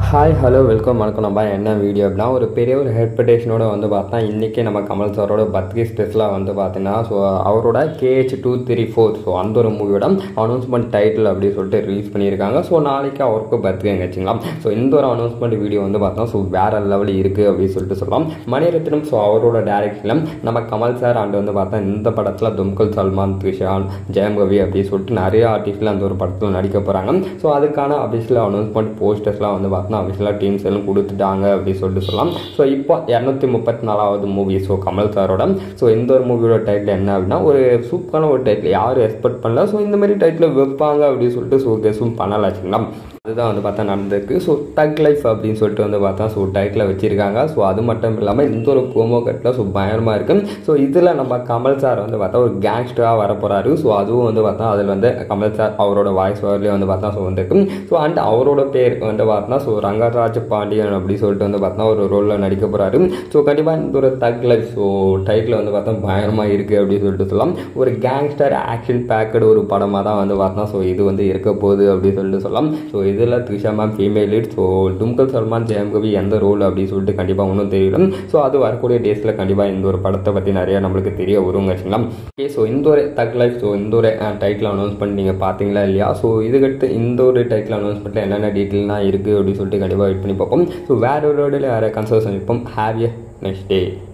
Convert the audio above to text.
hi hello welcome வணக்கம் நம்ம என்ன வீடியோ அப்படின்னா ஒரு பெரிய ஒரு ஹெட்படேஷனோட வந்து பார்த்தா இன்றைக்கி நம்ம கமல் சாரோட பர்த்டே ஸ்பெஷலாக வந்து பார்த்தீங்கன்னா ஸோ அவரோட KH two three four so அந்த ஒரு மூவியோட அனௌன்ஸ்மெண்ட் டைட்டில் அப்படின்னு சொல்லிட்டு ரிலீஸ் பண்ணியிருக்காங்க ஸோ நாளைக்கு அவருக்கு பர்த்டேங்க வச்சுங்களா ஸோ இந்த ஒரு அனௌன்ஸ்மெண்ட் வீடியோ வந்து பார்த்தோம் ஸோ வேறு லெவல் இருக்குது அப்படின்னு சொல்லிட்டு சொல்லலாம் மணிரத்னம் ஸோ அவரோட டேரக்ஷனில் நம்ம கமல் சார் அண்ட் வந்து பார்த்தா இந்த படத்தில் தும்கல் சல்மான் த்ரிஷான் ஜெயம் ரவி அப்படின்னு சொல்லிட்டு நிறைய ஆர்டிஸ்டில் அந்த ஒரு படத்தில் நடிக்க போகிறாங்க ஸோ அதுக்கான அபிஷியல் அனௌன்ஸ்மெண்ட் போஸ்டர்ஸ்லாம் வந்து பார்த்தா அபிஷியலாக டீம்ஸ் எல்லாம் கொடுத்துட்டாங்க அப்படின்னு சொல்லிட்டு சொல்லலாம் ஸோ இப்போ இரநூத்தி முப்பத்தி நாலாவது மூவி ஸோ கமல் சாரோட ஸோ இந்த ஒரு மூவியோட டைட்டில் என்ன அப்படின்னா ஒரு சூப்பரான ஒரு டைட்டில் யாரும் எக்ஸ்பெக்ட் பண்ணல ஸோ இந்த மாதிரி டைட்டில் வைப்பாங்க அப்படின்னு சொல்லிட்டு ஸோ கெஸும் பண்ணலாச்சுங்களா அதுதான் வந்து பார்த்தா நடந்திருக்கு ஸோ டக் லைஃப் அப்படின்னு சொல்லிட்டு வந்து பார்த்தா ஸோ டைட்டில் வச்சுருக்காங்க ஸோ அது மட்டும் இல்லாமல் இந்த ஒரு ப்ரோமோ கட்டில் ஸோ பயங்கரமாக இருக்குது ஸோ இதில் நம்ம கமல் சார் வந்து பார்த்தா ஒரு கேங்ஸ்டராக வர போகிறாரு ஸோ அதுவும் வந்து பார்த்தா அதில் வந்து கமல் சார் அவரோட வாய்ஸ் ஓவர்லேயே வந்து பார்த்தா ஸோ வந்துருக்கு ஸோ அண்ட் அவரோட பேர் வந்து பார்த்தா ஸோ ரங்கராஜ பாண்டியன் அப்படின்னு சொல்லிட்டு வந்து பார்த்தா ஒரு ரோலில் நடிக்க போகிறாரு ஸோ கண்டிப்பாக இந்த ஒரு தக் லைஃப் ஸோ டைட்டில் வந்து பார்த்தா பயங்கரமாக இருக்குது அப்படின்னு சொல்லிட்டு சொல்லலாம் ஒரு கேங்ஸ்டர் ஆக்ஷன் பேக்கடு ஒரு படமாக தான் வந்து பார்த்தா ஸோ இது வந்து இருக்க போகுது அப்படின்னு சொல்லிட்டு சொல்லலாம் ஸோ இதில் Trisha ma'am female lead so டும்கல் சல்மான் ஜெயம் கவி எந்த ரோல் அப்படின்னு சொல்லிட்டு கண்டிப்பாக ஒன்றும் தெரியல ஸோ அது வரக்கூடிய டேஸில் கண்டிப்பாக இந்த ஒரு படத்தை பற்றி நிறைய நம்மளுக்கு தெரிய வருங்க வச்சுக்கலாம் ஓகே ஸோ இந்த ஒரு தக் லைஃப் ஸோ இந்த ஒரு டைட்டில் அனௌன்ஸ் பண்ணி நீங்கள் பார்த்தீங்களா இல்லையா ஸோ இதுக்கடுத்து இந்த ஒரு டைட்டில் அனௌன்ஸ்மெண்ட்டில் என்னென்ன டீட்டெயிலாம் இருக்குது அப்படின்னு சொல்லிட்டு கண்டிப்பாக வெயிட் பண்ணி பார்ப்போம் ஸோ வேற ஒரு வேறு கன்சல்ட் சந்திப்போம் ஹாவ் எ நெக்ஸ்ட் டே